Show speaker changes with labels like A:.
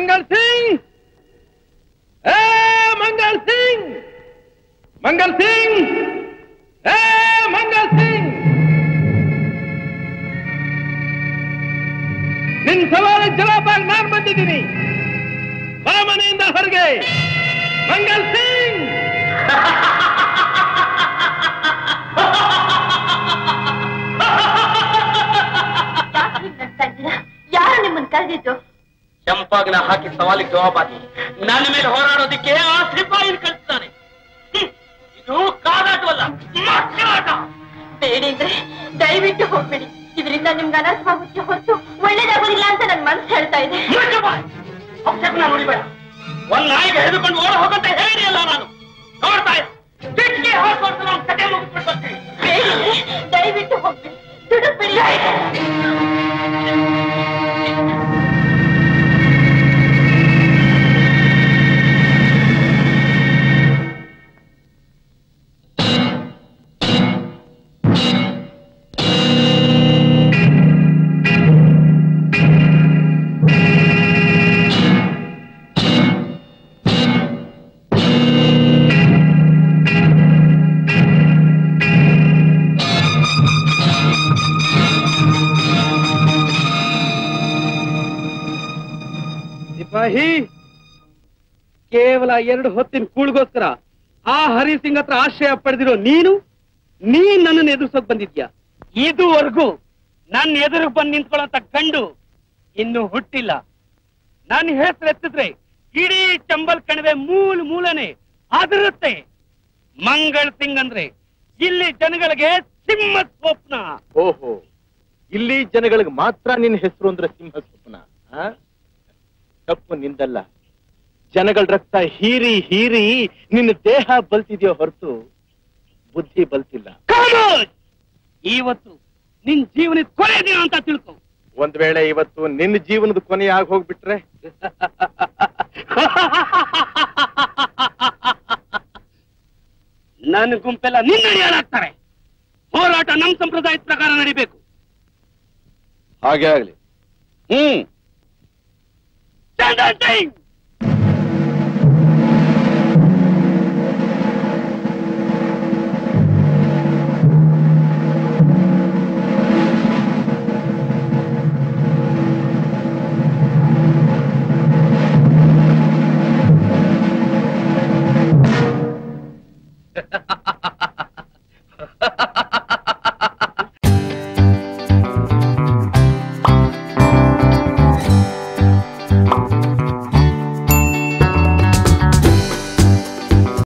A: ಮಂಗಲ್ ಸಿಂಗ್ ಏ ಮಂಗಲ್ ಸಿಂಗ್ ಮಂಗಲ್ ಸಿಂಗ್ ಏ ಮಂಗಲ್ ಸಿಂಗ್ ನಿನ್ ಸವಾಲಿಗೆ ಜವಾಬಾಗಿ ನಾನ್ ಬಂದಿದ್ದೀನಿ ಬಾ ಮನೆಯಿಂದ ಹೊರಗೆ ಮಂಗಲ್ ಸಿಂಗ್
B: ಯಾರು ನಿಮ್ಮನ್ನ ಕರೆದಿದ್ದು
C: ಚಂಪಾಗ್ನ ಹಾಕಿ ಸವಾಲಿಗೆ ಜವಾಬಾದಿ ನನ್ನ ಮೇಲೆ ಹೋರಾಡೋದಕ್ಕೆ ಆ ಸಿಪಾಯಿನ ಕಳಿಸ್ತಾನೆ ಹ್ಮ್. ಇದು ಕಾದಾಟವಲ್ಲ ಮಕ್ಕಳಾಟ
B: ಬೇಡಿ ಅಂದ್ರೆ ದಯವಿಟ್ಟು ಹೋಗ್ಬೇಡಿ ಇದರಿಂದ ನಿಮ್ಗೆ ಅನರ್ಥವಾಗುತ್ತೆ ಹೊರತು ಒಳ್ಳೇದಾಗೋದಿಲ್ಲ ಅಂತ ನನ್ ಮನ್ಸು ಹೇಳ್ತಾ ಇದೆ
C: ಮುಚ್ಚು ಬಾಯ್. ಅಪಶಕುನ ನುಡಿಬೇಡ ಒಂದ್ ನಾಯಿಗೆ ಹಿಡಿದುಕೊಂಡು ಓಡ ಹೋಗಂತ ಹೇಳಿದೆಯಲ್ಲ ನಾನು ನೋಡ್ತಾ ಇರು. ಕಿಟ್ಕಿ ಹಾಕೊಂಡು ನಾನು ಕತೆ ಮುಗಿಸ್ಬಿಟ್ಟು ಬರ್ತೀನಿ
B: ಬೇಡಿ ಅಂದ್ರೆ ದಯವಿಟ್ಟು ಹೋಗ್ಬೇಡಿ ದುಡುಕ್ಬೇಡಿ
A: ಸಿಪಾಹಿ ಕೇವಲ ಎರಡು ಹೊತ್ತಿನ ಕೂಳ್ಗೋಸ್ಕರ ಆ ಹರಿಸಿಂಗ್ ಹತ್ರ ಆಶ್ರಯ ಪಡೆದಿರೋ ನೀನು ನೀನ್ ನನ್ನನ್ನು ಎದುರಿಸೋಕ್ ಬಂದಿದ್ಯಾ ಇದುವರೆಗೂ ನನ್ನ ಎದುರು ಬಂದು ನಿಂತ್ಕೊಳ್ಳೋಂತ ಗಂಡು ಇನ್ನು ಹುಟ್ಟಿಲ್ಲ ನನ್ನ ಹೆಸರು ಎತ್ತಿದ್ರೆ ಇಡೀ ಚಂಬಲ್ ಕಣಿವೆ ಮೂಲ ಮೂಲನೆ ಅದರುತ್ತೆ ಮಂಗಳ್ ಸಿಂಗ್ ಅಂದ್ರೆ ಇಲ್ಲಿ ಜನಗಳಿಗೆ ಸಿಂಹ ಸ್ವಪ್ನ
D: ಓಹೋ ಇಲ್ಲಿ ಜನಗಳಿಗೆ ಮಾತ್ರ ನಿನ್ನ ಹೆಸರು ಅಂದ್ರೆ ಸಿಂಹ ಸ್ವಪ್ನ ಆ? ತಪ್ಪು ನಿಂದಲ್ಲ ಜನಗಳ ರಕ್ತ ಹೀರಿ ಹೀರಿ ನಿನ್ನ ದೇಹ ಬಲ್ತಿದ್ಯೋ ಹೊರತು ಬುದ್ಧಿ ಬಲ್ತಿಲ್ಲ
A: ಖಾಮೋಶ್! ಇವತ್ತು ನಿನ್ ಜೀವನದ ಕೊನೆ ದಿನ ಅಂತ ತಿಳ್ಕೊ
D: ಒಂದ್ ವೇಳೆ ಇವತ್ತು ನಿನ್ನ ಜೀವನದ ಕೊನೆ ಆಗಿ ಹೋಗ್ಬಿಟ್ರೆ
A: ನನ್ನ ಗುಂಪೆಲ್ಲ ನಿನ್ನ ಅಡಿಯಾಳಾಗ್ತಾರೆ ಹೋರಾಟ ನಮ್ ಸಂಪ್ರದಾಯದ ಪ್ರಕಾರ ನಡಿಬೇಕು
D: ಹಾಗೆ ಆಗ್ಲಿ
A: ಹ್ಮ್ ಚಂದನ್ ಸಿಂಗ್